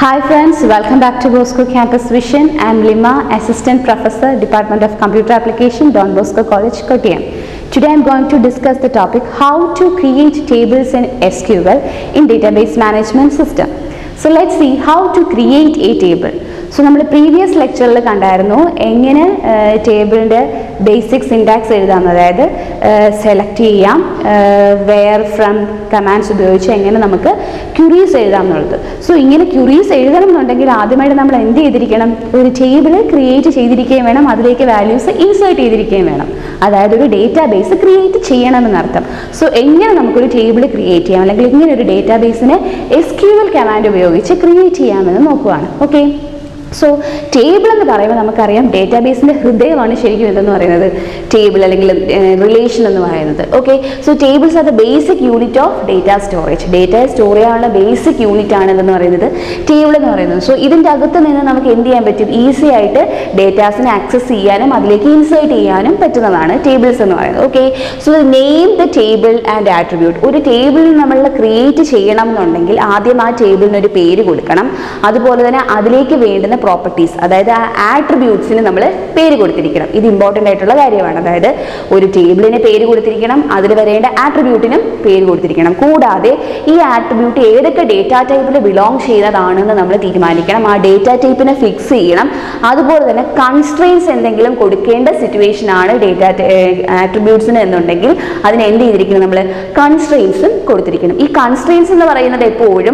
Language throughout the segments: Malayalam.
Hi friends, welcome back to Bosco Campus Vision. I'm Lima, Assistant Professor, Department of Computer Application, Don Bosco College, Kottayam. Today I'm going to discuss the topic how to create tables in SQL in database management system. So let's see how to create a table. So നമ്മൾ പ്രീവിയസ് ലെക്ചറിൽ കണ്ടായിരുന്നു എങ്ങനെ ടേബിളിൻ്റെ ബേസിക് സിൻടാക്സ് എഴുതാം അതായത് സെലക്ട് ചെയ്യാം വെയർ ഫ്രം കമാൻഡ്സ് ഉപയോഗിച്ച് എങ്ങനെ നമുക്ക് ക്യൂറീസ് എഴുതാം എന്നുള്ളത് സോ ഇങ്ങനെ ക്യൂറീസ് എഴുതണം എന്നുണ്ടെങ്കിൽ ആദ്യമായിട്ട് നമ്മൾ എന്ത് ചെയ്തിരിക്കണം ഒരു ടേബിൾ ക്രിയേറ്റ് ചെയ്തിരിക്കുകയും വേണം അതിലേക്ക് വാല്യൂസ് ഇൻസേർട്ട് ചെയ്തിരിക്കുകയും വേണം അതായത് ഒരു ഡേറ്റാ ബേസ് ക്രിയേറ്റ് ചെയ്യണമെന്നർത്ഥം സോ എങ്ങനെ നമുക്കൊരു ടേബിൾ ക്രിയേറ്റ് ചെയ്യാം അല്ലെങ്കിൽ ഇങ്ങനെ ഒരു ഡേറ്റാ ബേസിനെ എസ് ക്യു എൽ കമാൻഡ് ഉപയോഗിച്ച് ക്രിയേറ്റ് ചെയ്യാമെന്ന് നോക്കുവാണ് ഓക്കെ സോ ടേബിൾ എന്ന് പറയുമ്പോൾ നമുക്കറിയാം ഡേറ്റാബേസിൻ്റെ ഹൃദയമാണ് ശരിക്കും എന്തെന്ന് പറയുന്നത് ടേബിൾ അല്ലെങ്കിൽ റിലേഷൻ എന്ന് പറയുന്നത് okay so tables are the basic unit of data storage data store ചെയ്യാനുള്ള ബേസിക് യൂണിറ്റ് ആണ് എന്ന് പറയുന്നത് ടേബിൾ എന്ന് പറയുന്നത് സോ ഇതിൻ്റെ അകത്ത് നിന്ന് നമുക്ക് എന്ത് ചെയ്യാൻ പറ്റും ഈസി ആയിട്ട് ഡേറ്റാസിനെ ആക്സസ് ചെയ്യാനും അതിലേക്ക് ഇൻസേർട്ട് ചെയ്യാനും പറ്റുന്നതാണ് ടേബിൾസ് എന്ന് പറയുന്നത് okay so name the table and attribute ഒരു ടേബിൾ നമ്മൾ ക്രിയേറ്റ് ചെയ്യണം എന്നുണ്ടെങ്കിൽ ആദ്യം ആ ടേബിളിന് ഒരു പേര് കൊടുക്കണം അതുപോലെ തന്നെ അതിലേക്ക് വേണ്ടുന്ന പ്രോപ്പർട്ടീസ് അതായത് ആ ആട്രിബ്യൂട്ട്സിന് നമ്മൾ പേര് കൊടുത്തിരിക്കണം ഇത് ഇമ്പോർട്ടൻ്റ് ആയിട്ടുള്ള കാര്യമാണ് അതായത് ഒരു ടേബിളിന് പേര് കൊടുത്തിരിക്കണം അതിൽ വരേണ്ട ആട്രിബ്യൂട്ടിനും പേര് കൊടുത്തിരിക്കണം കൂടാതെ ഈ ആട്രിബ്യൂട്ട് ഏതൊക്കെ ഡേറ്റ ടൈപ്പിൽ ബിലോങ് ചെയ്യുന്നതാണെന്ന് നമ്മൾ തീരുമാനിക്കണം ആ ഡേറ്റ ടൈപ്പിനെ ഫിക്സ് ചെയ്യണം അതുപോലെ തന്നെ കൺസ്ട്രെയിൻസ് എന്തെങ്കിലും കൊടുക്കേണ്ട സിറ്റുവേഷൻ ആണ് ഡേറ്റ ആട്രിബ്യൂട്ട്സിന് എന്നുണ്ടെങ്കിൽ അതിന് എന്ത് ചെയ്തിരിക്കണം നമ്മൾ കൺസ്ട്രെയിൻസും കൊടുത്തിരിക്കണം ഈ കൺസ്ട്രെയിൻസ് എന്ന് പറയുന്നത് എപ്പോഴും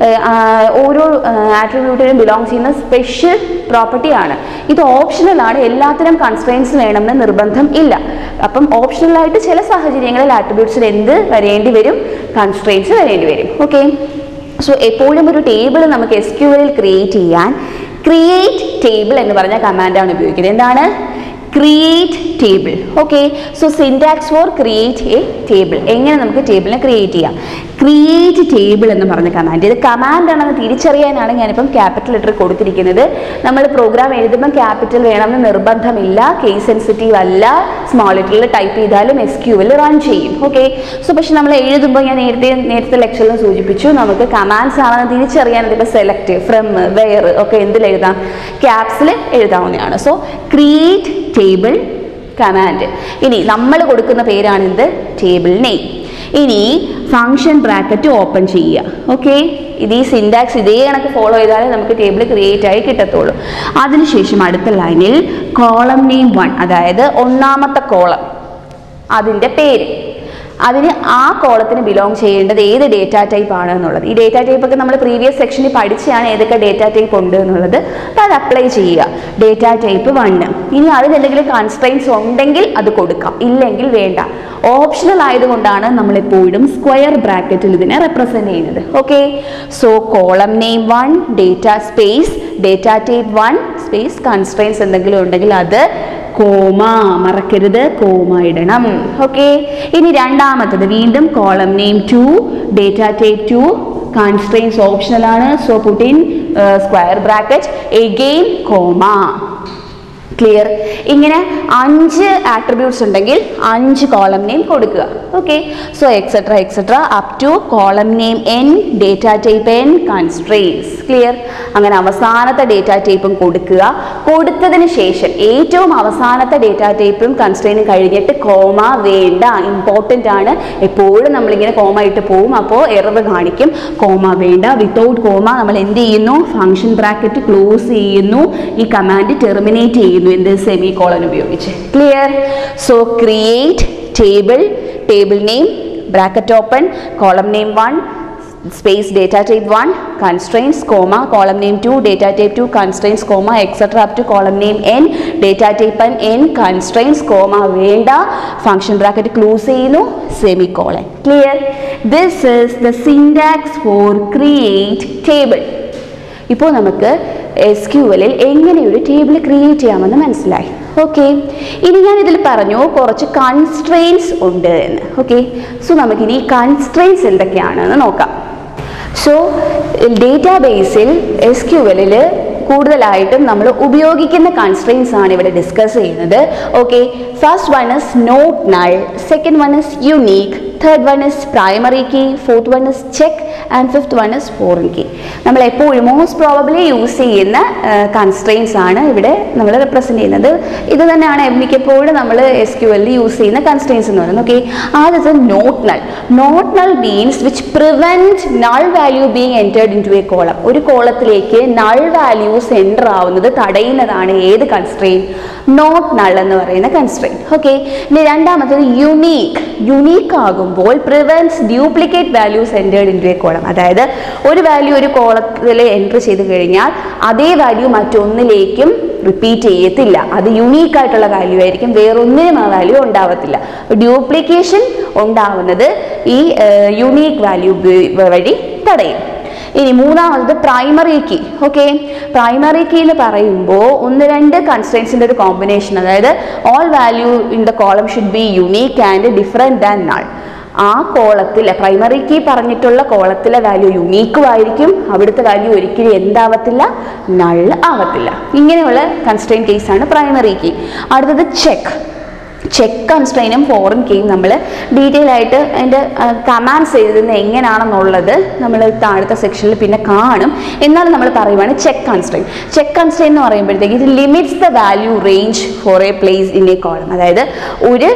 ഓരോ ആട്രിബ്യൂട്ടിനും ബിലോങ് ചെയ്യുന്ന സ്പെഷ്യൽ പ്രോപ്പർട്ടിയാണ് ഇത് ഓപ്ഷണലാണ് എല്ലാത്തിനും കൺസ്ട്രെയിൻസ് വേണമെന്ന് നിർബന്ധം ഇല്ല അപ്പം ഓപ്ഷണലായിട്ട് ചില സാഹചര്യങ്ങളിൽ ആട്രിബ്യൂട്ട്സിൽ എന്ത് വരേണ്ടി വരും കൺസ്ട്രെയിൻസ് വരേണ്ടി വരും ഓക്കെ സോ എപ്പോഴും ഒരു ടേബിൾ നമുക്ക് എസ് ക്യു എല്ലിൽ ക്രിയേറ്റ് ചെയ്യാൻ ക്രിയേറ്റ് ടേബിൾ എന്ന് പറഞ്ഞ കമാൻഡാണ് ഉപയോഗിക്കുന്നത് എന്താണ് create table okay so syntax for create a table എങ്ങനെ നമുക്ക് ടേബിളിനെ ക്രിയേറ്റ് ചെയ്യാം ക്രിയേറ്റ് ടേബിൾ എന്ന് പറഞ്ഞ കമാൻഡ് ഇത് കമാൻഡ് ആണെന്ന് തിരിച്ചറിയാനാണ് ഞാനിപ്പം ക്യാപിറ്റൽ ലെറ്റർ കൊടുത്തിരിക്കുന്നത് നമ്മൾ പ്രോഗ്രാം എഴുതുമ്പോൾ ക്യാപിറ്റൽ വേണമെന്ന് നിർബന്ധമില്ല കേസ് സെൻസിറ്റീവ് അല്ല സ്മോൾ ലെറ്ററിൽ ടൈപ്പ് ചെയ്താലും എസ് ക്യൂവിൽ റൺ ചെയ്യും ഓക്കെ സോ പക്ഷെ നമ്മൾ എഴുതുമ്പോൾ ഞാൻ നേരത്തെ നേരത്തെ ലെക്ചറിൽ സൂചിപ്പിച്ചു നമുക്ക് കമാൻഡ്സ് ആണെന്ന് തിരിച്ചറിയാൻ ഇതിപ്പോൾ സെലക്ട് ഫ്രം വെയർ ഒക്കെ എന്തിൽ എഴുതാം ക്യാപ്സിൽ എഴുതാവുന്നതാണ് സോ ക്രിയേറ്റ് ടേബിൾ കമാൻഡ് ഇനി നമ്മൾ കൊടുക്കുന്ന പേരാണിത് ടേബിൾ നെയിം ഇനി ഫങ്ഷൻ ബ്രാക്കറ്റ് ഓപ്പൺ ചെയ്യുക ഓക്കെ ഇത് ഈ സിൻടാക്സ് ഇതേ കണക്ക് ഫോളോ ചെയ്താലേ നമുക്ക് ടേബിൾ ക്രിയേറ്റ് ആയി കിട്ടത്തുള്ളൂ അതിനുശേഷം അടുത്ത ലൈനിൽ കോളം നെയിം വൺ അതായത് ഒന്നാമത്തെ കോളം അതിൻ്റെ പേര് അതിന് ആ കോളത്തിന് ബിലോങ് ചെയ്യേണ്ടത് ഏത് ഡേറ്റ ടൈപ്പ് ആണ് എന്നുള്ളത് ഈ ഡേറ്റ ടൈപ്പ് ഒക്കെ നമ്മൾ പ്രീവിയസ് സെക്ഷനിൽ പഠിച്ചാണ് ഏതൊക്കെ ഡേറ്റ ടൈപ്പ് ഉണ്ട് എന്നുള്ളത് അപ്പോൾ അത് അപ്ലൈ ചെയ്യുക ഡേറ്റ ടൈപ്പ് വണ്ണ് ഇനി അതിന് എന്തെങ്കിലും കൺസ്ട്രെയിൻസ് ഉണ്ടെങ്കിൽ അത് കൊടുക്കാം ഇല്ലെങ്കിൽ വേണ്ട ഓപ്ഷണൽ ആയതുകൊണ്ടാണ് നമ്മൾ എപ്പോഴും സ്ക്വയർ ബ്രാക്കറ്റിൽ ഇതിനെ റെപ്രസെന്റ് ചെയ്യുന്നത് okay so column name one data space data type one space constraints എന്തെങ്കിലും ഉണ്ടെങ്കിൽ അത് കോമ മറക്കരുത് കോമ ഇടണം ഓക്കെ ഇനി രണ്ടാമത്തത് വീണ്ടും column name two data type two constraints optional ആണ് so put in square bracket again comma clear ഇങ്ങനെ അഞ്ച് ആട്രിബ്യൂട്ട്സ് ഉണ്ടെങ്കിൽ അഞ്ച് കോളം നെയിം കൊടുക്കുക okay so etcetera etcetera up to column name N data type N constraints clear അങ്ങനെ അവസാനത്തെ ഡേറ്റ ടൈപ്പും കൊടുക്കുക കൊടുത്തതിന് ശേഷം ഏറ്റവും അവസാനത്തെ ഡേറ്റ ടൈപ്പും കൺസ്ട്രെയിനും കഴിഞ്ഞിട്ട് കോമ വേണ്ട ഇമ്പോർട്ടൻ്റ് ആണ് എപ്പോഴും നമ്മളിങ്ങനെ കോമ ഇട്ട് പോവും അപ്പോൾ എറർ കാണിക്കും കോമ വേണ്ട വിത്തൗട്ട് കോമ നമ്മൾ എന്ത് ചെയ്യുന്നു ഫംഗ്ഷൻ ബ്രാക്കറ്റ് ക്ലോസ് ചെയ്യുന്നു ഈ കമാൻഡ് ടെർമിനേറ്റ് ചെയ്യുന്നു എന്ത് സെമി കോളൻ ഉപയോഗിച്ച് clear so create table table name bracket open column name one space data type 1 constraints comma column name 2 data type 2 constraints comma etc up to column name n data type n n constraints comma വേണ്ട function bracket close ചെയ്യുന്നു semicolon clear this is the syntax for create table ഇപ്പോൾ നമുക്ക് എസ് ക്യു എല്ലിൽ എങ്ങനെ ഒരു ടേബിൾ ക്രിയേറ്റ് ചെയ്യാമെന്ന് മനസ്സിലായി ഓക്കെ ഇനി ഞാൻ ഇതിൽ പറഞ്ഞു കുറച്ച് കൺസ്ട്രെയിൻസ് ഉണ്ട് എന്ന് ഓക്കെ സോ നമുക്കിനി ഈ കൺസ്ട്രെയിൻസ് എന്തൊക്കെയാണെന്ന് നോക്കാം സോ ഡേറ്റാബേസിൽ എസ് ക്യു എല്ലിൽ കൂടുതലായിട്ടും നമ്മൾ ഉപയോഗിക്കുന്ന കൺസ്ട്രെയിൻസ് ആണ് ഇവിടെ ഡിസ്കസ് ചെയ്യുന്നത് okay first one is not null second one is unique third one is primary key fourth one is check and fifth one is foreign key നമ്മൾ എപ്പോഴും മോസ്റ്റ് പ്രോബബ്ലി യൂസ് ചെയ്യുന്ന കൺസ്ട്രെയിൻസ് ആണ് ഇവിടെ നമ്മൾ റെപ്രസെൻറ്റ് ചെയ്യുന്നത് ഇത് തന്നെയാണ് മിക്കപ്പോഴും നമ്മൾ എസ് ക്യു എല്ലിൽ യൂസ് ചെയ്യുന്ന കൺസ്ട്രെയിൻസ് എന്ന് പറയുന്നത് ഓക്കെ ആദ്യത്തെ not null not null means which prevent null value being entered into a column ഒരു കോളത്തിലേക്ക് നൾ വാല്യൂസ് എൻ്റർ ആവുന്നത് തടയുന്നതാണ് ഏത് കൺസ്ട്രെയിൻ നോട്ട് നൾ എന്ന് പറയുന്ന കൺസ്ട്രെയിൻ ഓക്കെ ഇനി രണ്ടാമത്തത് യുണീക്ക് യുണീക്ക് ആകുമ്പോൾ prevents duplicate values entered into a column അതായത് ഒരു വാല്യൂ ഒരു കോളത്തിൽ എൻറ്റർ ചെയ്ത് കഴിഞ്ഞാൽ അതേ വാല്യൂ മറ്റൊന്നിലേക്കും റിപ്പീറ്റ് ചെയ്യത്തില്ല അത് യുണീക്ക് ആയിട്ടുള്ള വാല്യൂ ആയിരിക്കും വേറൊന്നിനും ആ വാല്യൂ ഉണ്ടാവത്തില്ല ഡ്യൂപ്ലിക്കേഷൻ ഉണ്ടാവുന്നത് ഈ യുണീക്ക് വാല്യൂ വഴി തടയും ഇനി മൂന്നാമത് primary key okay primary key എന്ന് പറയുമ്പോൾ ഒന്ന് രണ്ട് കൺസ്ട്രൻസിൻ്റെ ഒരു കോമ്പിനേഷൻ അതായത് all value in the column should be unique and different than null ആ കോളത്തിൽ പ്രൈമറി കീ പറഞ്ഞിട്ടുള്ള കോളത്തിലെ വാല്യൂ യുണീക്കും ആയിരിക്കും അവിടുത്തെ വാല്യൂ ഒരിക്കലും എന്താവത്തില്ല നൾ ആവത്തില്ല ഇങ്ങനെയുള്ള കൺസ്ട്രെയിൻ കേസാണ് പ്രൈമറി കീ അടുത്തത് ചെക്ക് ചെക്ക് കൺസ്ട്രെയിനും ഫോറിൻ കീയും നമ്മൾ ഡീറ്റെയിൽ ആയിട്ട് അതിൻ്റെ കമാൻഡ്സ് എഴുതുന്നത് എങ്ങനെയാണെന്നുള്ളത് നമ്മൾ താഴത്തെ സെക്ഷനിൽ പിന്നെ കാണും എന്നാലും നമ്മൾ പറയുവാണ് ചെക്ക് കൺസ്ട്രെയിൻ ചെക്ക് കൺസ്ട്രെയിൻ എന്ന് പറയുമ്പോഴത്തേക്ക് ഇത് limits the value range for a place in a column അതായത് ഒരു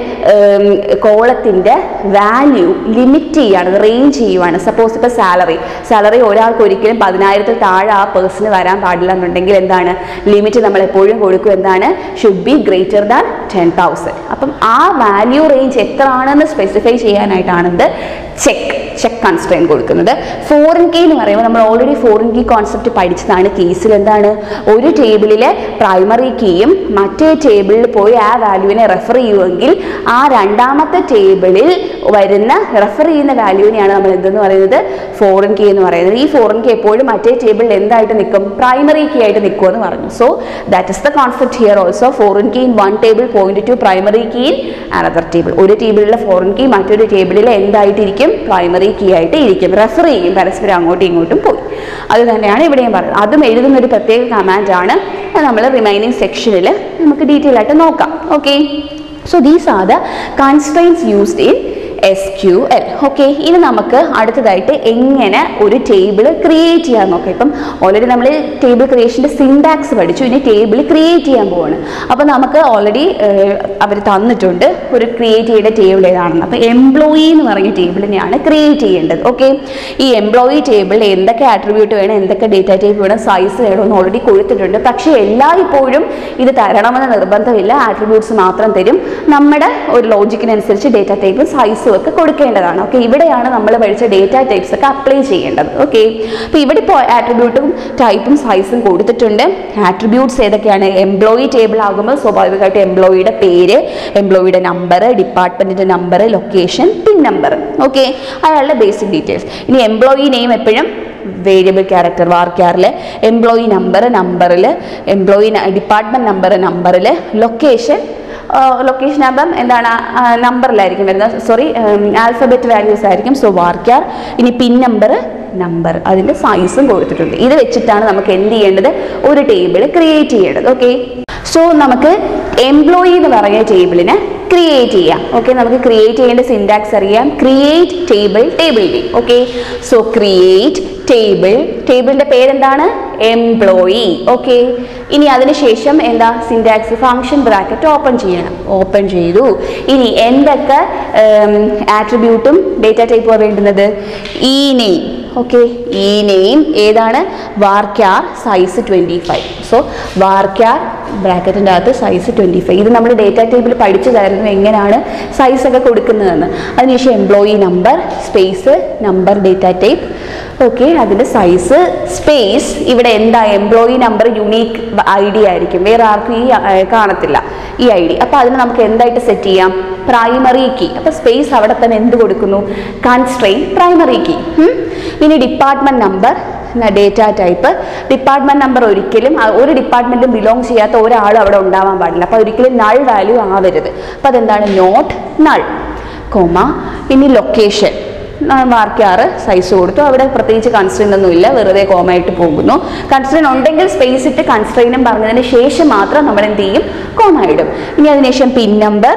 കോളത്തിൻ്റെ വാല്യൂ ലിമിറ്റ് ചെയ്യുകയാണ് റേഞ്ച് ചെയ്യുവാണ് സപ്പോസ് ഇപ്പോൾ സാലറി സാലറി ഒരാൾക്ക് ഒരിക്കലും പതിനായിരത്തിൽ താഴെ ആ പേഴ്സണ് വരാൻ പാടില്ല എന്നുണ്ടെങ്കിൽ എന്താണ് ലിമിറ്റ് നമ്മൾ എപ്പോഴും കൊടുക്കും എന്താണ് should be greater than ten thousand അപ്പം ആ വാല്യൂ റേഞ്ച് എത്ര ആണെന്ന് സ്പെസിഫൈ ചെയ്യാനായിട്ടാണ് ഇത് ചെക്ക് ചെക്ക് കൺസ്ട്രെയിൻ കൊടുക്കുന്നത് ഫോറിൻ കീ എന്ന് പറയുമ്പോൾ നമ്മൾ ഓൾറെഡി ഫോറിൻ കീ കോൺസെപ്റ്റ് പഠിച്ചതാണ് കേസിൽ എന്താണ് ഒരു ടേബിളിലെ പ്രൈമറി കീയും മറ്റേ ടേബിളിൽ പോയി ആ വാല്യൂവിനെ റെഫർ ചെയ്യുമെങ്കിൽ ആ രണ്ടാമത്തെ ടേബിളിൽ വരുന്ന റെഫർ ചെയ്യുന്ന വാല്യൂവിനെയാണ് നമ്മൾ എന്തെന്ന് പറയുന്നത് ഫോറിൻ കീ എന്ന് പറയുന്നത് ഈ ഫോറിൻ കീ എപ്പോഴും മറ്റേ ടേബിളിൽ എന്തായിട്ട് നിൽക്കും പ്രൈമറി കീ ആയിട്ട് നിൽക്കുമെന്ന് പറഞ്ഞു so that is the concept here also foreign key in one table point to primary key in another table ഒരു ടേബിളിലെ ഫോറിൻ കീ മറ്റൊരു ടേബിളിൽ എന്തായിട്ടിരിക്കും പ്രൈമറി കീ ആയിട്ട് ഇരിക്കും റെഫർ ചെയ്യും പരസ്പരം അങ്ങോട്ടും ഇങ്ങോട്ടും പോയി അത് തന്നെയാണ് ഇവിടെയും പറയുന്നത് അതും എഴുതുന്ന ഒരു പ്രത്യേക കമാൻഡാണ് നമ്മൾ റിമൈനിങ് സെക്ഷനിൽ നമുക്ക് ഡീറ്റെയിൽ ആയിട്ട് നോക്കാം okay so these are the constraints used in S Q L okay ഇനി നമുക്ക് അടുത്തതായിട്ട് എങ്ങനെ ഒരു ടേബിൾ ക്രിയേറ്റ് ചെയ്യാൻ നോക്കാം ഇപ്പം ഓൾറെഡി നമ്മൾ ടേബിൾ ക്രിയേഷൻ്റെ സിൻടാക്സ് പഠിച്ചു ഇനി ടേബിൾ ക്രിയേറ്റ് ചെയ്യാൻ പോവാണ് അപ്പോൾ നമുക്ക് ഓൾറെഡി അവർ തന്നിട്ടുണ്ട് ഒരു ക്രിയേറ്റ് ചെയ്യേണ്ട ടേബിൾ ഏതാണെന്ന് അപ്പോൾ എംപ്ലോയി എന്ന് പറഞ്ഞ ടേബിളിനെയാണ് ക്രിയേറ്റ് ചെയ്യേണ്ടത് ഓക്കെ ഈ എംപ്ലോയി ടേബിളിൽ എന്തൊക്കെ ആട്രിബ്യൂട്ട് വേണം എന്തൊക്കെ ഡേറ്റ ടൈപ്പ് വേണം സൈസ് വേണം എന്ന് ഓൾറെഡി കൊടുത്തിട്ടുണ്ട് പക്ഷേ എല്ലായ്പ്പോഴും ഇത് തരണമെന്ന് നിർബന്ധമില്ല ആട്രിബ്യൂട്ട്സ് മാത്രം തരും നമ്മുടെ ഒരു ലോജിക്കിനനുസരിച്ച് ഡേറ്റ ടൈപ്പും സൈസും ഒക്കെ കൊടുക്കേണ്ടതാണ് ഓക്കെ ഇവിടെയാണ് നമ്മൾ പഠിച്ച ഡേറ്റ ടൈപ്സ് ഒക്കെ അപ്ലൈ ചെയ്യേണ്ടത് ഓക്കെ അപ്പോൾ ഇവിടെ ഇപ്പോൾ ആട്രിബ്യൂട്ടും ടൈപ്പും സൈസും കൊടുത്തിട്ടുണ്ട് ആട്രിബ്യൂട്ട്സ് ഏതൊക്കെയാണ് എംപ്ലോയി ടേബിൾ ആകുമ്പോൾ സ്വാഭാവികമായിട്ട് എംപ്ലോയിയുടെ പേര് എംപ്ലോയിയുടെ നമ്പർ ഡിപ്പാർട്ട്മെൻറ്റിൻ്റെ number location pin number okay അയാളുടെ ബേസിക് ഡീറ്റെയിൽസ് ഇനി എംപ്ലോയി നെയിം എപ്പോഴും വേരിയബിൾ ക്യാരക്ടർ വാർക്കാറിൽ എംപ്ലോയി നമ്പർ നമ്പറിൽ എംപ്ലോയി ഡിപ്പാർട്ട്മെൻറ്റ് നമ്പർ നമ്പറിൽ ലൊക്കേഷൻ ലൊക്കേഷൻ ആകുമ്പം എന്താണ് നമ്പറിലായിരിക്കും വരുന്നത് സോറി ആൽഫബറ്റ് വാല്യൂസ് ആയിരിക്കും സോ വാർക്കാർ ഇനി പിൻ നമ്പർ നമ്പർ അതിൻ്റെ സൈസും കൊടുത്തിട്ടുണ്ട് ഇത് വെച്ചിട്ടാണ് നമുക്ക് എന്ത് ചെയ്യേണ്ടത് ഒരു ടേബിൾ ക്രിയേറ്റ് ചെയ്യേണ്ടത് ഓക്കെ സോ നമുക്ക് എംപ്ലോയി എന്ന് പറയുന്ന ടേബിളിനെ ക്രിയേറ്റ് ചെയ്യാം ഓക്കെ നമുക്ക് ക്രിയേറ്റ് ചെയ്യേണ്ട സിൻടാക്സ് അറിയാം create table table name okay so create table ടേബിളിന്റെ പേരെന്താണ് എംപ്ലോയി ഓക്കെ ഇനി അതിനുശേഷം എന്താ സിൻടാക്സ് ഫംഗ്ഷൻ ബ്രാക്കറ്റ് ഓപ്പൺ ചെയ്യണം ഓപ്പൺ ചെയ്തു ഇനി എന്തൊക്കെ ആട്രിബ്യൂട്ടും ഡേറ്റ ടൈപ്പും വേണ്ടുന്നത് ഈ നെയിം ഓക്കെ ഈ നെയിം ഏതാണ് varchar size twenty five so varchar ബ്രാക്കറ്റിൻ്റെ അകത്ത് സൈസ് ട്വൻറ്റി ഫൈവ് ഇത് നമ്മൾ ഡേറ്റ ടേബിൾ പഠിച്ചതായിരുന്നു എങ്ങനെയാണ് സൈസ് ഒക്കെ കൊടുക്കുന്നതെന്ന് അതിനുശേഷം employee number space number data type okay അതിൻ്റെ സൈസ് സ്പേസ് ഇവിടെ എന്താ employee number unique I D ആയിരിക്കും വേറെ ആർക്കും ഈ ആ, കാണത്തില്ല ഈ ഐ ഡി അപ്പോൾ അതിന് നമുക്ക് എന്തായിട്ട് സെറ്റ് ചെയ്യാം പ്രൈമറി കീ അപ്പോൾ സ്പേസ് അവിടെ തന്നെ എന്ത് കൊടുക്കുന്നു കൺസ്ട്രെയിൻ പ്രൈമറി കീ ഇനി department number data type department number ഒരിക്കലും ആ ഒരു ഡിപ്പാർട്ട്മെന്റും ബിലോങ് ചെയ്യാത്ത ഒരാളും അവിടെ ഉണ്ടാവാൻ പാടില്ല അപ്പോൾ ഒരിക്കലും നൾ വാല്യൂ ആവരുത് അപ്പോൾ അതെന്താണ് നോട്ട് നൾ കോമ ഇനി ലൊക്കേഷൻ മാർക്കാറ് സൈസ് കൊടുത്തു അവിടെ പ്രത്യേകിച്ച് കൺസ്ട്രെയിൻ ഒന്നുമില്ല വെറുതെ കോമായിട്ട് പോകുന്നു കൺസ്ട്രെയിൻ ഉണ്ടെങ്കിൽ സ്പേസ് ഇട്ട് കൺസ്ട്രെയിനും പറഞ്ഞതിന് ശേഷം മാത്രം നമ്മൾ എന്ത് ചെയ്യും കോമ ഇടും ഇനി അതിനുശേഷം pin number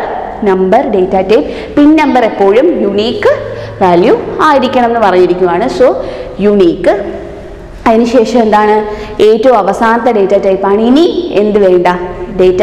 number data type pin number എപ്പോഴും യുണീക്ക് വാല്യൂ ആയിരിക്കണം എന്ന് പറഞ്ഞിരിക്കുവാണ് സോ യുണീക്ക് അതിനുശേഷം എന്താണ് ഏറ്റവും അവസാനത്തെ ഡേറ്റ ടൈപ്പാണ് ഇനി എന്ത് വേണ്ട ഡേറ്റ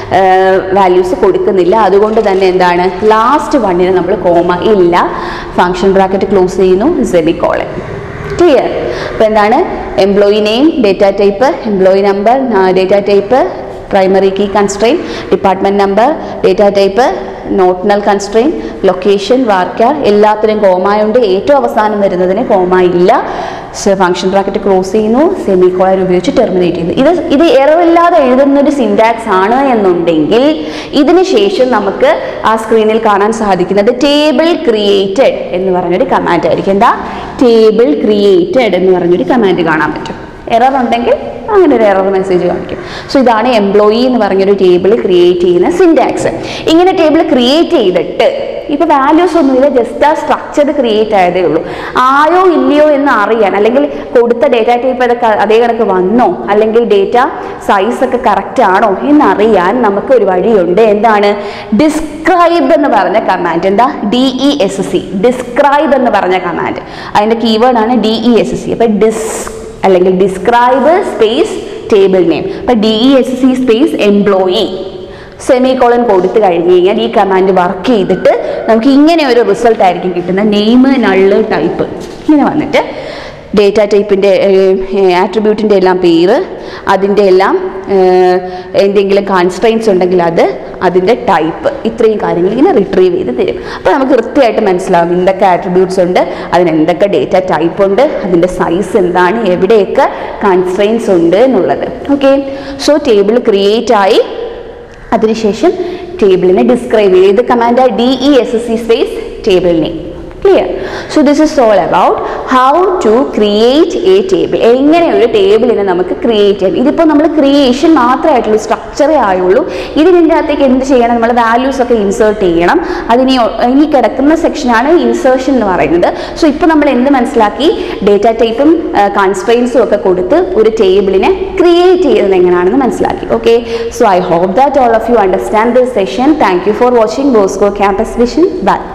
വാല്യൂസ് കൊടുക്കുന്നില്ല അതുകൊണ്ട് തന്നെ എന്താണ് ലാസ്റ്റ് വണ്ണിന് നമ്മൾ കോമ ഇല്ല ഫങ്ഷൻ ബ്രാക്കറ്റ് ക്ലോസ് ചെയ്യുന്നു സെമിക്കോളൻ ക്ലിയർ അപ്പോൾ എന്താണ് employee name data type employee number data type primary key constraint department number data type not null constraint location varchar എല്ലാത്തിനും കോമായുണ്ട് ഏറ്റവും അവസാനം വരുന്നതിന് കോമ ഇല്ല ഫംഗ്ഷൻ ബ്രാക്കറ്റ് ക്ലോസ് ചെയ്യുന്നു സെമി കോളൻ ഉപയോഗിച്ച് ടെർമിനേറ്റ് ചെയ്യുന്നു ഇത് ഇത് എററില്ലാതെ എഴുതുന്ന ഒരു സിൻടാക്സ് ആണ് എന്നുണ്ടെങ്കിൽ ഇതിന് ശേഷം നമുക്ക് ആ സ്ക്രീനിൽ കാണാൻ സാധിക്കുന്നത് ടേബിൾ ക്രിയേറ്റഡ് എന്ന് പറഞ്ഞൊരു കമാൻഡ് ആയിരിക്കും എന്താ ടേബിൾ ക്രിയേറ്റഡ് എന്ന് പറഞ്ഞൊരു കമാൻഡ് കാണാൻ പറ്റും എറർ ഉണ്ടെങ്കിൽ അങ്ങനെ ഒരു എറർ മെസ്സേജ് കാണിക്കും സോ ഇതാണ് എംപ്ലോയി എന്ന് പറഞ്ഞൊരു ടേബിൾ ക്രിയേറ്റ് ചെയ്യുന്ന സിൻടാക്സ് ഇങ്ങനെ ടേബിൾ ക്രിയേറ്റ് ചെയ്തിട്ട് ഇപ്പോൾ വാല്യൂസ് ഒന്നുമില്ല ജസ്റ്റ് ആ സ്ട്രക്ചർ ക്രിയേറ്റ് ആയതേ ഉള്ളൂ ആയോ ഇല്ലയോ എന്ന് അറിയാൻ അല്ലെങ്കിൽ കൊടുത്ത ഡേറ്റ ടൈപ്പ് അതൊക്കെ അതേ കണക്ക് വന്നോ അല്ലെങ്കിൽ ഡേറ്റ സൈസ് ഒക്കെ കറക്റ്റ് ആണോ എന്നറിയാൻ നമുക്ക് ഒരു വഴിയുണ്ട് എന്താണ് ഡിസ്ക്രൈബ് എന്ന് പറഞ്ഞ കമാൻഡ് എന്താ D E S C describe എന്ന് പറഞ്ഞ കമാൻഡ് അതിൻ്റെ കീവേഡ് ആണ് ഡി ഇ എസ് സി അപ്പോൾ ഡിസ് അല്ലെങ്കിൽ ഡിസ്ക്രൈബ് സ്പേസ് ടേബിൾ നെയിം അപ്പം D E S C space employee semicolon കൊടുത്തു കഴിഞ്ഞ് കഴിഞ്ഞാൽ ഈ കമാൻഡ് വർക്ക് ചെയ്തിട്ട് നമുക്ക് ഇങ്ങനെ ഒരു റിസൾട്ട് ആയിരിക്കും കിട്ടുന്നത് നെയിം നള്ള് ടൈപ്പ് ഇങ്ങനെ വന്നിട്ട് ഡേറ്റ ടൈപ്പിൻ്റെ ആട്രിബ്യൂട്ടിൻ്റെ എല്ലാം പേര് അതിൻ്റെ എല്ലാം ഏഹ്, എന്തെങ്കിലും കോൺസ്ട്രെയിൻസ് ഉണ്ടെങ്കിൽ അത് അതിൻ്റെ ടൈപ്പ് ഇത്രയും കാര്യങ്ങൾ ഇങ്ങനെ റിട്രീവ് ചെയ്ത് തരും അപ്പോൾ നമുക്ക് കൃത്യമായിട്ട് മനസ്സിലാവും എന്തൊക്കെ ആട്രിബ്യൂട്ട്സ് ഉണ്ട് അതിന് എന്തൊക്കെ ഡേറ്റ ടൈപ്പ് ഉണ്ട് അതിൻ്റെ സൈസ് എന്താണ് എവിടെയൊക്കെ കോൺസ്ട്രെയിൻസ് ഉണ്ട് എന്നുള്ളത് ഓക്കെ സോ ടേബിൾ ക്രിയേറ്റ് ആയി അതിനുശേഷം ടേബിളിനെ ഡിസ്ക്രൈബ് ചെയ്ത് ഇത് command D E S S C space table name clear so this is all about how to create a table എങ്ങനെ ഒരു ടേബിളിനെ നമുക്ക് ക്രിയേറ്റ് ചെയ്യാം ഇതിപ്പോൾ നമ്മൾ ക്രിയേഷൻ മാത്രമായിട്ടുള്ളൂ സ്ട്രക്ചറേ ആയുള്ളൂ ഇതിൻ്റെ അകത്തേക്ക് എന്ത് ചെയ്യണം നമ്മൾ വാല്യൂസ് ഒക്കെ ഇൻസേർട്ട് ചെയ്യണം അതിനി ഇനി കിടക്കുന്ന സെക്ഷനാണ് ഇൻസേർഷൻ എന്ന് പറയുന്നത് സോ ഇപ്പോൾ നമ്മൾ എന്ത് മനസ്സിലാക്കി ഡേറ്റ ടൈപ്പും കൺസ്ട്രെയിൻസും ഒക്കെ കൊടുത്ത് ഒരു ടേബിളിനെ ക്രിയേറ്റ് ചെയ്യുന്നത് എങ്ങനെയാണെന്ന് മനസ്സിലാക്കി okay so I hope that all of you understand this session thank you for watching Bosco campus vision by